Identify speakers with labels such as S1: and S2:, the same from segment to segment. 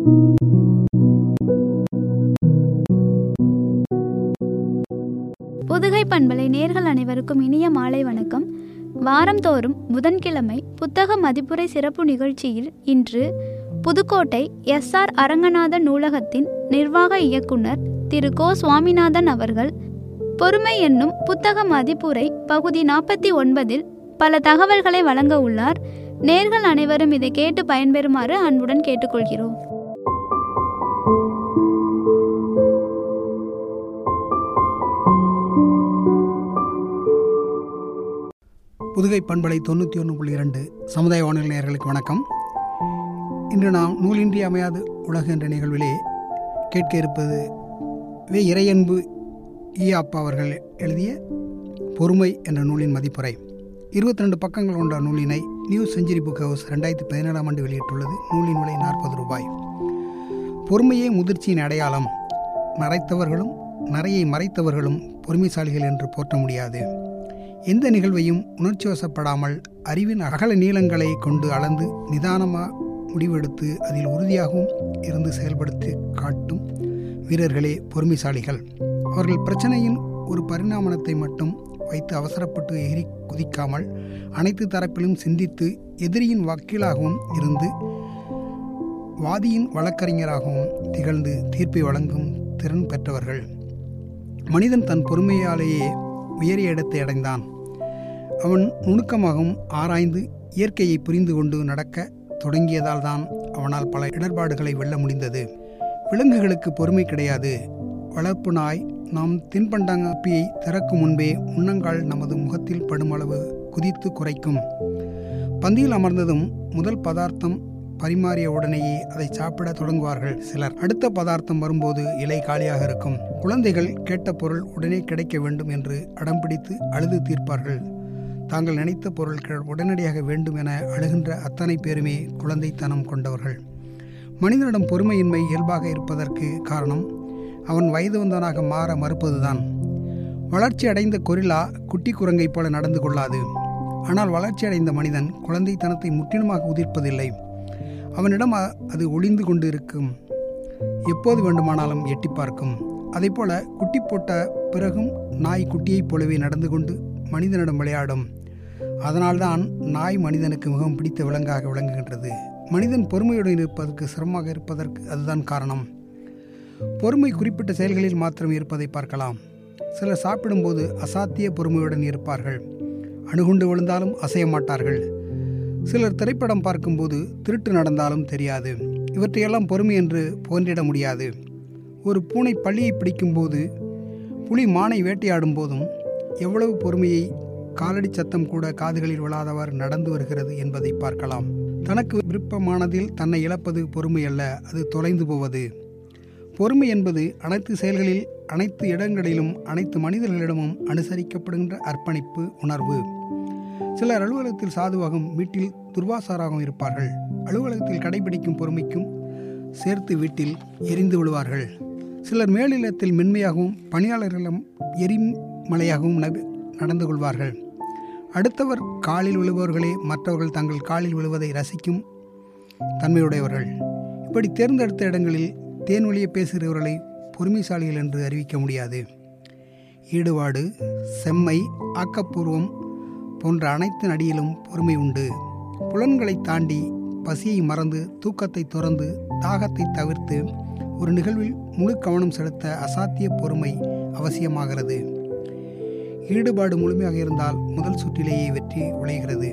S1: புதுகை பண்பலை நேர்கள் அனைவருக்கும் இனிய மாலை வணக்கம் வாரந்தோறும் புதன்கிழமை புத்தக மதிப்புரை சிறப்பு நிகழ்ச்சியில் இன்று புதுக்கோட்டை எஸ்ஆர் அரங்கநாதன் நூலகத்தின் நிர்வாக இயக்குனர் திரு கோ சுவாமிநாதன் அவர்கள் பொறுமை என்னும் புத்தக மதிப்புரை பகுதி நாற்பத்தி ஒன்பதில் பல தகவல்களை வழங்க உள்ளார் நேர்கள் அனைவரும் இதை கேட்டு பயன்பெறுமாறு அன்புடன் கேட்டுக்கொள்கிறோம்
S2: புதுகை பண்பலை தொண்ணூற்றி ஒன்று புள்ளி இரண்டு சமுதாய வானொலி நேயர்களுக்கு வணக்கம் இன்று நாம் நூலின்றி அமையாது உலகு என்ற நிகழ்விலே கேட்க இருப்பது வே இறையன்பு ஈ அப்பா அவர்கள் எழுதிய பொறுமை என்ற நூலின் மதிப்புரை இருபத்தி ரெண்டு பக்கங்கள் கொண்ட நூலினை நியூ செஞ்சுரி புக் ஹவுஸ் ரெண்டாயிரத்தி பதினேழாம் ஆண்டு வெளியிட்டுள்ளது நூலின் விலை நாற்பது ரூபாய் பொறுமையே முதிர்ச்சியின் அடையாளம் மறைத்தவர்களும் நிறையை மறைத்தவர்களும் பொறுமைசாலிகள் என்று போற்ற முடியாது எந்த நிகழ்வையும் உணர்ச்சி வசப்படாமல் அறிவின் அகல நீளங்களை கொண்டு அளந்து நிதானமாக முடிவெடுத்து அதில் உறுதியாகவும் இருந்து செயல்படுத்தி காட்டும் வீரர்களே பொறுமைசாலிகள் அவர்கள் பிரச்சனையின் ஒரு பரிணாமத்தை மட்டும் வைத்து அவசரப்பட்டு எகிரி குதிக்காமல் அனைத்து தரப்பிலும் சிந்தித்து எதிரியின் வக்கீலாகவும் இருந்து வாதியின் வழக்கறிஞராகவும் திகழ்ந்து தீர்ப்பை வழங்கும் திறன் பெற்றவர்கள் மனிதன் தன் பொறுமையாலேயே உயரிய இடத்தை அடைந்தான் அவன் நுணுக்கமாகவும் ஆராய்ந்து இயற்கையை புரிந்து கொண்டு நடக்க தொடங்கியதால் தான் அவனால் பல இடர்பாடுகளை வெல்ல முடிந்தது விலங்குகளுக்கு பொறுமை கிடையாது வளர்ப்பு நாய் நாம் தின்பண்டப்பியை திறக்கும் முன்பே முன்னங்கால் நமது முகத்தில் படுமளவு குதித்து குறைக்கும் பந்தியில் அமர்ந்ததும் முதல் பதார்த்தம் பரிமாறிய உடனேயே அதை சாப்பிட தொடங்குவார்கள் சிலர் அடுத்த பதார்த்தம் வரும்போது இலை காலியாக இருக்கும் குழந்தைகள் கேட்ட பொருள் உடனே கிடைக்க வேண்டும் என்று அடம்பிடித்து அழுது தீர்ப்பார்கள் தாங்கள் நினைத்த பொருட்கள் உடனடியாக வேண்டும் என அழுகின்ற அத்தனை பேருமே குழந்தைத்தனம் கொண்டவர்கள் மனிதனிடம் பொறுமையின்மை இயல்பாக இருப்பதற்கு காரணம் அவன் வயது வந்தவனாக மாற மறுப்பதுதான் வளர்ச்சி அடைந்த கொரில்லா குட்டி குரங்கை போல நடந்து கொள்ளாது ஆனால் வளர்ச்சி அடைந்த மனிதன் குழந்தைத்தனத்தை முற்றிலுமாக உதிர்ப்பதில்லை அவனிடம் அது ஒளிந்து கொண்டு இருக்கும் எப்போது வேண்டுமானாலும் எட்டி பார்க்கும் அதை போல குட்டி போட்ட பிறகும் நாய் குட்டியைப் போலவே நடந்து கொண்டு மனிதனிடம் விளையாடும் அதனால்தான் நாய் மனிதனுக்கு மிகவும் பிடித்த விலங்காக விளங்குகின்றது மனிதன் பொறுமையுடன் இருப்பதற்கு சிரமமாக இருப்பதற்கு அதுதான் காரணம் பொறுமை குறிப்பிட்ட செயல்களில் மாத்திரம் இருப்பதை பார்க்கலாம் சிலர் சாப்பிடும்போது அசாத்திய பொறுமையுடன் இருப்பார்கள் அணுகுண்டு விழுந்தாலும் அசைய மாட்டார்கள் சிலர் திரைப்படம் பார்க்கும்போது திருட்டு நடந்தாலும் தெரியாது இவற்றையெல்லாம் பொறுமை என்று போன்றிட முடியாது ஒரு பூனை பள்ளியை பிடிக்கும்போது புலி மானை வேட்டையாடும் போதும் எவ்வளவு பொறுமையை காலடி சத்தம் கூட காதுகளில் விழாதவாறு நடந்து வருகிறது என்பதை பார்க்கலாம் தனக்கு விருப்பமானதில் தன்னை இழப்பது பொறுமை அல்ல அது தொலைந்து போவது பொறுமை என்பது அனைத்து செயல்களில் அனைத்து இடங்களிலும் அனைத்து மனிதர்களிடமும் அனுசரிக்கப்படுகின்ற அர்ப்பணிப்பு உணர்வு சிலர் அலுவலகத்தில் சாதுவாகவும் வீட்டில் துர்வாசாராகவும் இருப்பார்கள் அலுவலகத்தில் கடைபிடிக்கும் பொறுமைக்கும் சேர்த்து வீட்டில் எரிந்து விழுவார்கள் சிலர் மேலிடத்தில் மென்மையாகவும் பணியாளர்களிடம் எரிமலையாகவும் நடந்து கொள்வார்கள் அடுத்தவர் காலில் விழுபவர்களே மற்றவர்கள் தங்கள் காலில் விழுவதை ரசிக்கும் தன்மையுடையவர்கள் இப்படி தேர்ந்தெடுத்த இடங்களில் தேன் வழியே பேசுகிறவர்களை பொறுமைசாலிகள் என்று அறிவிக்க முடியாது ஈடுபாடு செம்மை ஆக்கப்பூர்வம் போன்ற அனைத்து நடியிலும் பொறுமை உண்டு புலன்களை தாண்டி பசியை மறந்து தூக்கத்தை துறந்து தாகத்தை தவிர்த்து ஒரு நிகழ்வில் முழு கவனம் செலுத்த அசாத்திய பொறுமை அவசியமாகிறது ஈடுபாடு முழுமையாக இருந்தால் முதல் சுற்றிலேயே வெற்றி விளைகிறது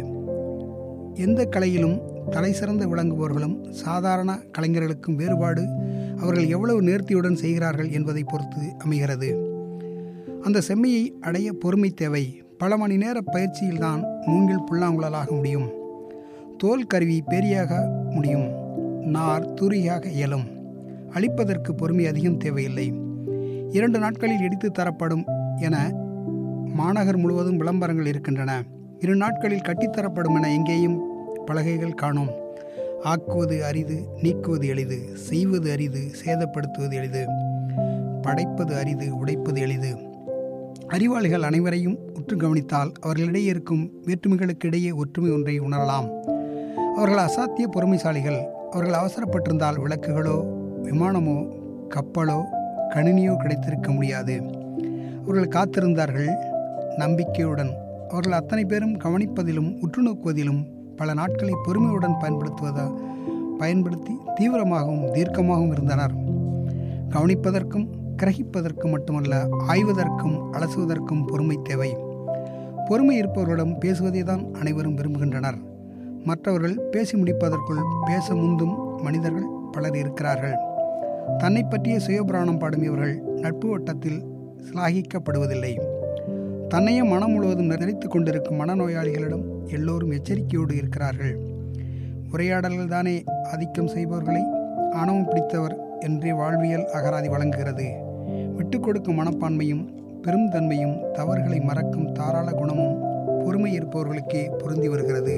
S2: எந்த கலையிலும் தலை சிறந்து விளங்குபவர்களும் சாதாரண கலைஞர்களுக்கும் வேறுபாடு அவர்கள் எவ்வளவு நேர்த்தியுடன் செய்கிறார்கள் என்பதை பொறுத்து அமைகிறது அந்த செம்மையை அடைய பொறுமை தேவை பல மணி நேர பயிற்சியில்தான் மூங்கில் புல்லாங்குழலாக முடியும் தோல் கருவி பெரியாக முடியும் நார் துரியாக இயலும் அழிப்பதற்கு பொறுமை அதிகம் தேவையில்லை இரண்டு நாட்களில் எடுத்து தரப்படும் என மாநகர் முழுவதும் விளம்பரங்கள் இருக்கின்றன இரு நாட்களில் கட்டித்தரப்படும் என எங்கேயும் பலகைகள் காணோம் ஆக்குவது அரிது நீக்குவது எளிது செய்வது அரிது சேதப்படுத்துவது எளிது படைப்பது அரிது உடைப்பது எளிது அறிவாளிகள் அனைவரையும் உற்று கவனித்தால் அவர்களிடையே இருக்கும் வேற்றுமைகளுக்கு இடையே ஒற்றுமை ஒன்றை உணரலாம் அவர்கள் அசாத்திய பொறுமைசாலிகள் அவர்கள் அவசரப்பட்டிருந்தால் விளக்குகளோ விமானமோ கப்பலோ கணினியோ கிடைத்திருக்க முடியாது அவர்கள் காத்திருந்தார்கள் நம்பிக்கையுடன் அவர்கள் அத்தனை பேரும் கவனிப்பதிலும் உற்று நோக்குவதிலும் பல நாட்களை பொறுமையுடன் பயன்படுத்துவதா பயன்படுத்தி தீவிரமாகவும் தீர்க்கமாகவும் இருந்தனர் கவனிப்பதற்கும் கிரகிப்பதற்கும் மட்டுமல்ல ஆய்வதற்கும் அலசுவதற்கும் பொறுமை தேவை பொறுமை இருப்பவர்களிடம் பேசுவதை தான் அனைவரும் விரும்புகின்றனர் மற்றவர்கள் பேசி முடிப்பதற்குள் பேச முந்தும் மனிதர்கள் பலர் இருக்கிறார்கள் தன்னை பற்றிய சுயபுராணம் பாடும் இவர்கள் நட்பு வட்டத்தில் சிலாகிக்கப்படுவதில்லை தன்னையே மனம் முழுவதும் நிறைத்து கொண்டிருக்கும் மனநோயாளிகளிடம் எல்லோரும் எச்சரிக்கையோடு இருக்கிறார்கள் உரையாடல்கள் தானே ஆதிக்கம் செய்பவர்களை ஆணவம் பிடித்தவர் என்றே வாழ்வியல் அகராதி வழங்குகிறது விட்டு கொடுக்கும் மனப்பான்மையும் பெருந்தன்மையும் தவறுகளை மறக்கும் தாராள குணமும் பொறுமை இருப்பவர்களுக்கே பொருந்தி வருகிறது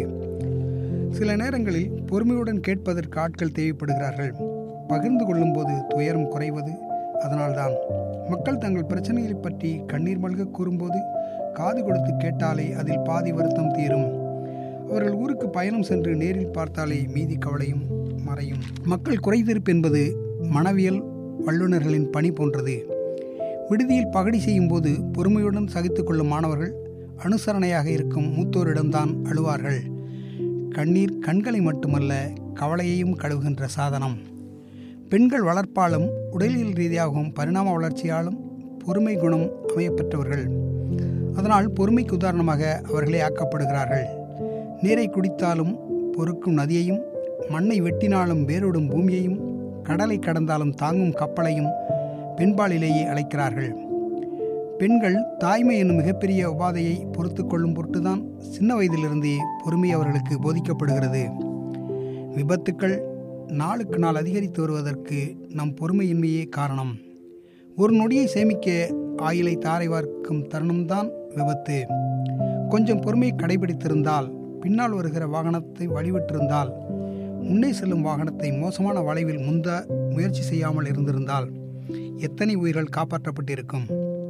S2: சில நேரங்களில் பொறுமையுடன் கேட்பதற்கு ஆட்கள் தேவைப்படுகிறார்கள் பகிர்ந்து கொள்ளும்போது துயரம் குறைவது அதனால்தான் மக்கள் தங்கள் பிரச்சனைகளை பற்றி கண்ணீர் மல்க கூறும்போது காது கொடுத்து கேட்டாலே அதில் பாதி வருத்தம் தீரும் அவர்கள் ஊருக்கு பயணம் சென்று நேரில் பார்த்தாலே மீதி கவலையும் மறையும் மக்கள் குறைதீர்ப்பு என்பது மனவியல் வல்லுநர்களின் பணி போன்றது விடுதியில் பகடி செய்யும் போது பொறுமையுடன் சகித்துக் கொள்ளும் மாணவர்கள் அனுசரணையாக இருக்கும் மூத்தோரிடம்தான் அழுவார்கள் கண்ணீர் கண்களை மட்டுமல்ல கவலையையும் கழுவுகின்ற சாதனம் பெண்கள் வளர்ப்பாலும் உடலியல் ரீதியாகவும் பரிணாம வளர்ச்சியாலும் பொறுமை குணம் அமையப்பெற்றவர்கள் அதனால் பொறுமைக்கு உதாரணமாக அவர்களே ஆக்கப்படுகிறார்கள் நீரை குடித்தாலும் பொறுக்கும் நதியையும் மண்ணை வெட்டினாலும் வேரோடும் பூமியையும் கடலை கடந்தாலும் தாங்கும் கப்பலையும் பெண்பாலிலேயே அழைக்கிறார்கள் பெண்கள் தாய்மை என்னும் மிகப்பெரிய உபாதையை பொறுத்து கொள்ளும் பொருட்டுதான் சின்ன வயதிலிருந்தே பொறுமை அவர்களுக்கு போதிக்கப்படுகிறது விபத்துக்கள் நாளுக்கு நாள் அதிகரித்து வருவதற்கு நம் பொறுமையின்மையே காரணம் ஒரு நொடியை சேமிக்க ஆயிலை தாரை வார்க்கும் தருணம்தான் விபத்து கொஞ்சம் பொறுமையை கடைபிடித்திருந்தால் பின்னால் வருகிற வாகனத்தை வழிவிட்டிருந்தால் முன்னே செல்லும் வாகனத்தை மோசமான வளைவில் முந்த முயற்சி செய்யாமல் இருந்திருந்தால் எத்தனை உயிர்கள் காப்பாற்றப்பட்டிருக்கும்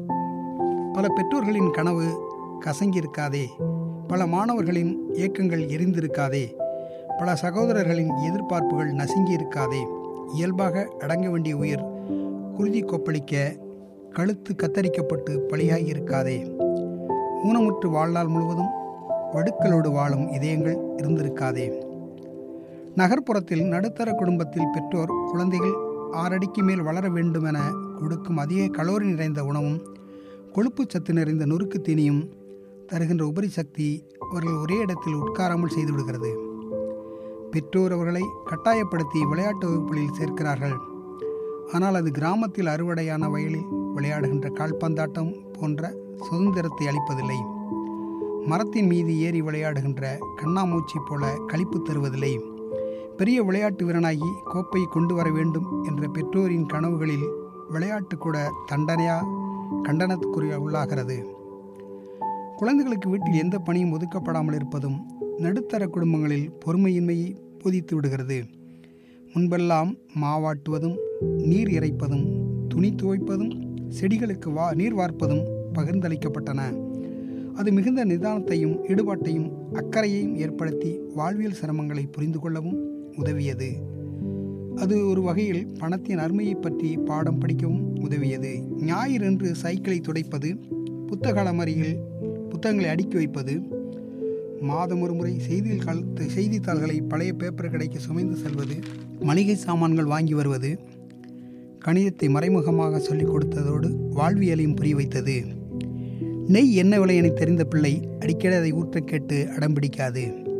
S2: பல பெற்றோர்களின் கனவு கசங்கியிருக்காதே பல மாணவர்களின் ஏக்கங்கள் எரிந்திருக்காதே பல சகோதரர்களின் எதிர்பார்ப்புகள் நசுங்கி இருக்காதே இயல்பாக அடங்க வேண்டிய உயிர் குருதி கொப்பளிக்க கழுத்து கத்தரிக்கப்பட்டு பலியாகி இருக்காதே ஊனமுற்று வாழ்நாள் முழுவதும் வடுக்களோடு வாழும் இதயங்கள் இருந்திருக்காதே நகர்ப்புறத்தில் நடுத்தர குடும்பத்தில் பெற்றோர் குழந்தைகள் ஆறடிக்கு மேல் வளர வேண்டுமென கொடுக்கும் அதிக கலோரி நிறைந்த உணவும் கொழுப்பு சத்து நிறைந்த நொறுக்கு தீனியும் தருகின்ற உபரி சக்தி அவர்கள் ஒரே இடத்தில் உட்காராமல் செய்துவிடுகிறது பெற்றோர் அவர்களை கட்டாயப்படுத்தி விளையாட்டு வகுப்புகளில் சேர்க்கிறார்கள் ஆனால் அது கிராமத்தில் அறுவடையான வயலில் விளையாடுகின்ற கால்பந்தாட்டம் போன்ற சுதந்திரத்தை அளிப்பதில்லை மரத்தின் மீது ஏறி விளையாடுகின்ற கண்ணாமூச்சி போல களிப்பு தருவதில்லை பெரிய விளையாட்டு வீரனாகி கோப்பை கொண்டு வர வேண்டும் என்ற பெற்றோரின் கனவுகளில் விளையாட்டு கூட தண்டனையா கண்டனத்துக்குரிய உள்ளாகிறது குழந்தைகளுக்கு வீட்டில் எந்த பணியும் ஒதுக்கப்படாமல் இருப்பதும் நடுத்தர குடும்பங்களில் பொறுமையின்மையை போதித்து விடுகிறது முன்பெல்லாம் மாவாட்டுவதும் நீர் இறைப்பதும் துணி துவைப்பதும் செடிகளுக்கு வா நீர் வார்ப்பதும் பகிர்ந்தளிக்கப்பட்டன அது மிகுந்த நிதானத்தையும் ஈடுபாட்டையும் அக்கறையையும் ஏற்படுத்தி வாழ்வியல் சிரமங்களை புரிந்து கொள்ளவும் உதவியது அது ஒரு வகையில் பணத்தின் அருமையை பற்றி பாடம் படிக்கவும் உதவியது ஞாயிறன்று சைக்கிளை துடைப்பது புத்தக அலமாரியில் புத்தகங்களை அடுக்கி வைப்பது மாதம் ஒரு முறை செய்திகள் செய்தித்தாள்களை பழைய பேப்பர் கடைக்கு சுமைந்து செல்வது மளிகை சாமான்கள் வாங்கி வருவது கணிதத்தை மறைமுகமாக சொல்லிக் கொடுத்ததோடு வாழ்வியலையும் புரிய வைத்தது நெய் என்ன விலை என தெரிந்த பிள்ளை அடிக்கடி அதை ஊற்ற கேட்டு அடம்பிடிக்காது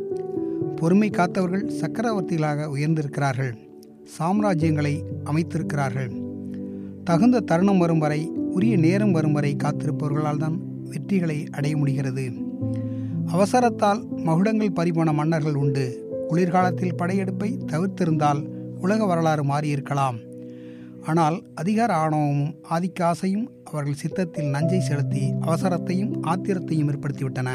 S2: பொறுமை காத்தவர்கள் சக்கரவர்த்திகளாக உயர்ந்திருக்கிறார்கள் சாம்ராஜ்யங்களை அமைத்திருக்கிறார்கள் தகுந்த தருணம் வரும் வரை உரிய நேரம் வரும் வரை காத்திருப்பவர்களால் தான் வெற்றிகளை அடைய முடிகிறது அவசரத்தால் மகுடங்கள் பறிபோன மன்னர்கள் உண்டு குளிர்காலத்தில் படையெடுப்பை தவிர்த்திருந்தால் உலக வரலாறு மாறியிருக்கலாம் ஆனால் அதிகார ஆணவமும் ஆதிக்க ஆசையும் அவர்கள் சித்தத்தில் நஞ்சை செலுத்தி அவசரத்தையும் ஆத்திரத்தையும் ஏற்படுத்திவிட்டன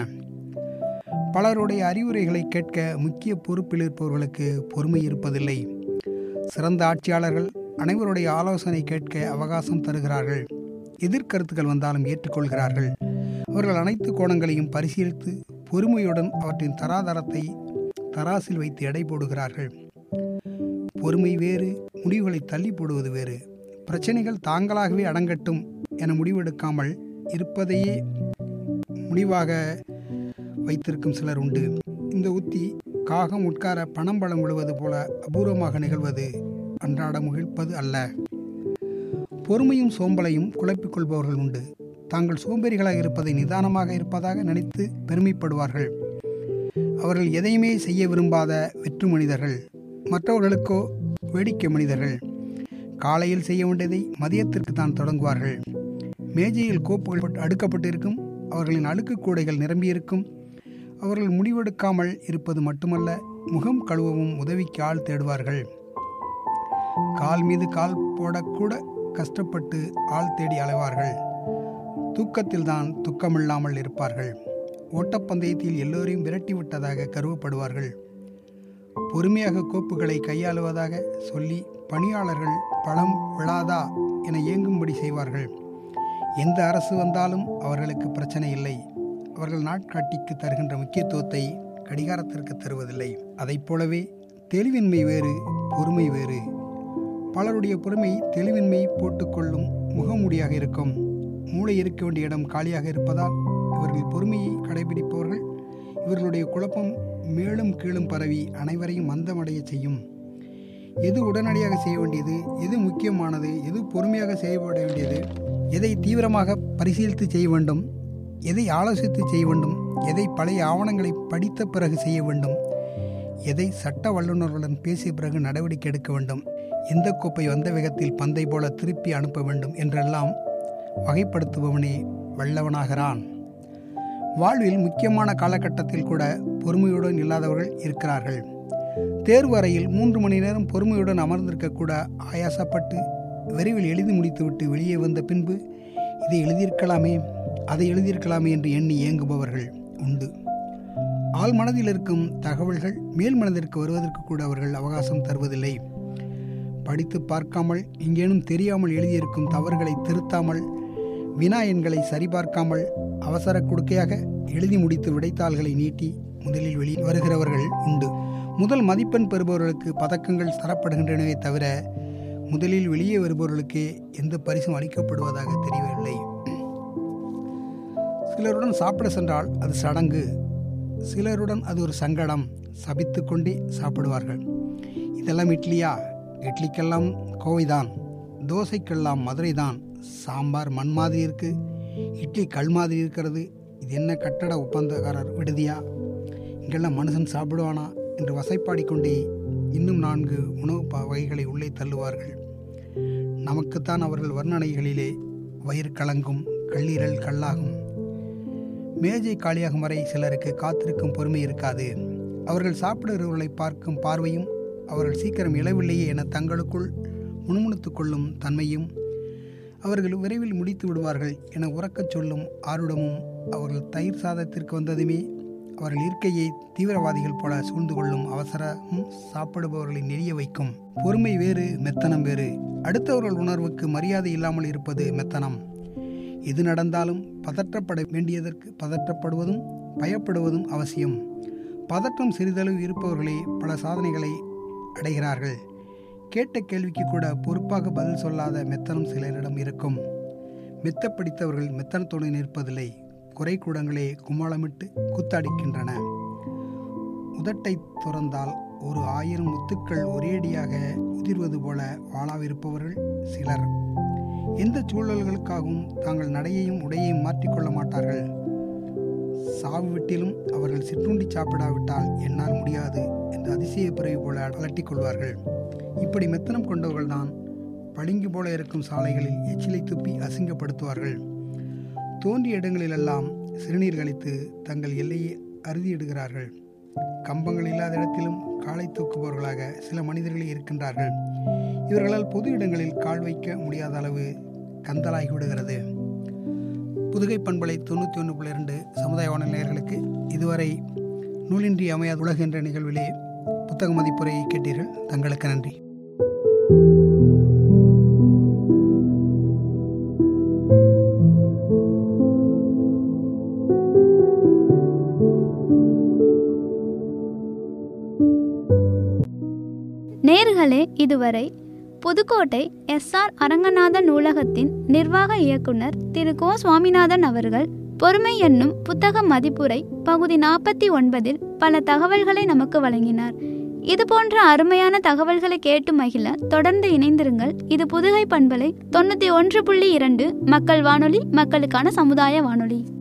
S2: பலருடைய அறிவுரைகளை கேட்க முக்கிய பொறுப்பில் இருப்பவர்களுக்கு பொறுமை இருப்பதில்லை சிறந்த ஆட்சியாளர்கள் அனைவருடைய ஆலோசனை கேட்க அவகாசம் தருகிறார்கள் எதிர்கருத்துக்கள் வந்தாலும் ஏற்றுக்கொள்கிறார்கள் அவர்கள் அனைத்து கோணங்களையும் பரிசீலித்து பொறுமையுடன் அவற்றின் தராதரத்தை தராசில் வைத்து எடை போடுகிறார்கள் பொறுமை வேறு முடிவுகளை தள்ளி போடுவது வேறு பிரச்சனைகள் தாங்களாகவே அடங்கட்டும் என முடிவெடுக்காமல் இருப்பதையே முடிவாக வைத்திருக்கும் சிலர் உண்டு இந்த உத்தி காகம் உட்கார பணம் பழம் விழுவது போல அபூர்வமாக நிகழ்வது அன்றாட முகிழ்ப்பது அல்ல பொறுமையும் சோம்பலையும் குழப்பிக் கொள்பவர்கள் உண்டு தாங்கள் சோம்பேறிகளாக இருப்பதை நிதானமாக இருப்பதாக நினைத்து பெருமைப்படுவார்கள் அவர்கள் எதையுமே செய்ய விரும்பாத வெற்று மனிதர்கள் மற்றவர்களுக்கோ வேடிக்கை மனிதர்கள் காலையில் செய்ய வேண்டியதை மதியத்திற்கு தான் தொடங்குவார்கள் மேஜையில் கோப்புகள் அடுக்கப்பட்டிருக்கும் அவர்களின் அழுக்கு கூடைகள் நிரம்பியிருக்கும் அவர்கள் முடிவெடுக்காமல் இருப்பது மட்டுமல்ல முகம் கழுவவும் உதவிக்கு ஆள் தேடுவார்கள் கால் மீது கால் போடக்கூட கஷ்டப்பட்டு ஆள் தேடி அலைவார்கள் தூக்கத்தில் தான் துக்கமில்லாமல் இருப்பார்கள் ஓட்டப்பந்தயத்தில் எல்லோரையும் விரட்டி விட்டதாக கருவப்படுவார்கள் பொறுமையாக கோப்புகளை கையாளுவதாக சொல்லி பணியாளர்கள் பழம் விழாதா என ஏங்கும்படி செய்வார்கள் எந்த அரசு வந்தாலும் அவர்களுக்கு பிரச்சனை இல்லை அவர்கள் நாட்காட்டிக்கு தருகின்ற முக்கியத்துவத்தை கடிகாரத்திற்கு தருவதில்லை அதைப் போலவே தெளிவின்மை வேறு பொறுமை வேறு பலருடைய பொறுமை தெளிவின்மை போட்டுக்கொள்ளும் முகமூடியாக இருக்கும் மூளை இருக்க வேண்டிய இடம் காலியாக இருப்பதால் இவர்கள் பொறுமையை கடைபிடிப்பவர்கள் இவர்களுடைய குழப்பம் மேலும் கீழும் பரவி அனைவரையும் மந்தமடைய செய்யும் எது உடனடியாக செய்ய வேண்டியது எது முக்கியமானது எது பொறுமையாக செய்யப்பட வேண்டியது எதை தீவிரமாக பரிசீலித்து செய்ய வேண்டும் எதை ஆலோசித்து செய்ய வேண்டும் எதை பழைய ஆவணங்களை படித்த பிறகு செய்ய வேண்டும் எதை சட்ட வல்லுநர்களுடன் பேசிய பிறகு நடவடிக்கை எடுக்க வேண்டும் எந்த கோப்பை வந்த வேகத்தில் பந்தை போல திருப்பி அனுப்ப வேண்டும் என்றெல்லாம் வகைப்படுத்துபவனே வல்லவனாகிறான் வாழ்வில் முக்கியமான காலகட்டத்தில் கூட பொறுமையுடன் இல்லாதவர்கள் இருக்கிறார்கள் தேர்வு அறையில் மூன்று மணி நேரம் பொறுமையுடன் அமர்ந்திருக்கக்கூட ஆயாசப்பட்டு விரைவில் எழுதி முடித்துவிட்டு வெளியே வந்த பின்பு இதை எழுதியிருக்கலாமே அதை எழுதியிருக்கலாமே என்று எண்ணி ஏங்குபவர்கள் உண்டு ஆள் மனதில் இருக்கும் தகவல்கள் மேல் மனதிற்கு வருவதற்கு கூட அவர்கள் அவகாசம் தருவதில்லை படித்து பார்க்காமல் இங்கேனும் தெரியாமல் எழுதியிருக்கும் தவறுகளை திருத்தாமல் வினா எண்களை சரிபார்க்காமல் அவசர கொடுக்கையாக எழுதி முடித்து விடைத்தாள்களை நீட்டி முதலில் வெளி வருகிறவர்கள் உண்டு முதல் மதிப்பெண் பெறுபவர்களுக்கு பதக்கங்கள் தரப்படுகின்றனவே தவிர முதலில் வெளியே வருபவர்களுக்கே எந்த பரிசும் அளிக்கப்படுவதாக தெரியவில்லை சிலருடன் சாப்பிட சென்றால் அது சடங்கு சிலருடன் அது ஒரு சங்கடம் சபித்து கொண்டே சாப்பிடுவார்கள் இதெல்லாம் இட்லியா இட்லிக்கெல்லாம் கோவைதான் தோசைக்கெல்லாம் மதுரை தான் சாம்பார் மண் மாதிரி இருக்கு இட்லி கல் மாதிரி இருக்கிறது இது என்ன கட்டட ஒப்பந்தக்காரர் விடுதியா இங்கெல்லாம் மனுஷன் சாப்பிடுவானா என்று வசைப்பாடிக்கொண்டே இன்னும் நான்கு உணவு வகைகளை உள்ளே தள்ளுவார்கள் நமக்குத்தான் அவர்கள் வர்ணனைகளிலே வயிறு கலங்கும் கல்லீரல் கல்லாகும் மேஜை காலியாகும் வரை சிலருக்கு காத்திருக்கும் பொறுமை இருக்காது அவர்கள் சாப்பிடுகிறவர்களை பார்க்கும் பார்வையும் அவர்கள் சீக்கிரம் இழவில்லையே என தங்களுக்குள் முணுமுணுத்து கொள்ளும் தன்மையும் அவர்கள் விரைவில் முடித்து விடுவார்கள் என உறக்கச் சொல்லும் ஆருடமும் அவர்கள் தயிர் சாதத்திற்கு வந்ததுமே அவர்கள் இருக்கையை தீவிரவாதிகள் போல சூழ்ந்து கொள்ளும் அவசரமும் சாப்பிடுபவர்களை நெறிய வைக்கும் பொறுமை வேறு மெத்தனம் வேறு அடுத்தவர்கள் உணர்வுக்கு மரியாதை இல்லாமல் இருப்பது மெத்தனம் எது நடந்தாலும் பதற்றப்பட வேண்டியதற்கு பதற்றப்படுவதும் பயப்படுவதும் அவசியம் பதற்றம் சிறிதளவு இருப்பவர்களே பல சாதனைகளை அடைகிறார்கள் கேட்ட கேள்விக்கு கூட பொறுப்பாக பதில் சொல்லாத மெத்தனம் சிலரிடம் இருக்கும் மெத்த படித்தவர்கள் மெத்தனத்தோடு நிற்பதில்லை குறை கூடங்களே கும்மாளமிட்டு கூத்தாடிக்கின்றன உதட்டை துறந்தால் ஒரு ஆயிரம் முத்துக்கள் ஒரேடியாக உதிர்வது போல வாழாவிருப்பவர்கள் சிலர் எந்த சூழல்களுக்காகவும் தாங்கள் நடையையும் உடையையும் மாற்றிக்கொள்ள மாட்டார்கள் சாவு விட்டிலும் அவர்கள் சிற்றுண்டி சாப்பிடாவிட்டால் என்னால் முடியாது என்று அதிசய பிறவி போல அலட்டிக் கொள்வார்கள் இப்படி மெத்தனம் கொண்டவர்கள்தான் பளிங்கு போல இருக்கும் சாலைகளில் எச்சிலை துப்பி அசிங்கப்படுத்துவார்கள் தோன்றிய இடங்களிலெல்லாம் சிறுநீர் கழித்து தங்கள் எல்லையை அறுதியிடுகிறார்கள் கம்பங்கள் இல்லாத இடத்திலும் காலை தூக்குபவர்களாக சில மனிதர்களே இருக்கின்றார்கள் இவர்களால் பொது இடங்களில் கால் வைக்க முடியாத அளவு கந்தலாகி விடுகிறது புதுகை பண்பலை தொண்ணூற்றி ஒன்று புள்ளி இரண்டு சமுதாய வானொலியர்களுக்கு இதுவரை நூலின்றி அமையாத உலக என்ற நிகழ்விலே புத்தக மதிப்புரையை கேட்டீர்கள் தங்களுக்கு நன்றி
S1: நேர்களே இதுவரை புதுக்கோட்டை எஸ்ஆர் அரங்கநாதன் நூலகத்தின் நிர்வாக இயக்குனர் திரு கோ சுவாமிநாதன் அவர்கள் பொறுமை என்னும் புத்தக மதிப்புரை பகுதி நாற்பத்தி ஒன்பதில் பல தகவல்களை நமக்கு வழங்கினார் இது போன்ற அருமையான தகவல்களை கேட்டு மகிழ தொடர்ந்து இணைந்திருங்கள் இது புதுகை பண்பலை தொண்ணூற்றி ஒன்று புள்ளி இரண்டு மக்கள் வானொலி மக்களுக்கான சமுதாய வானொலி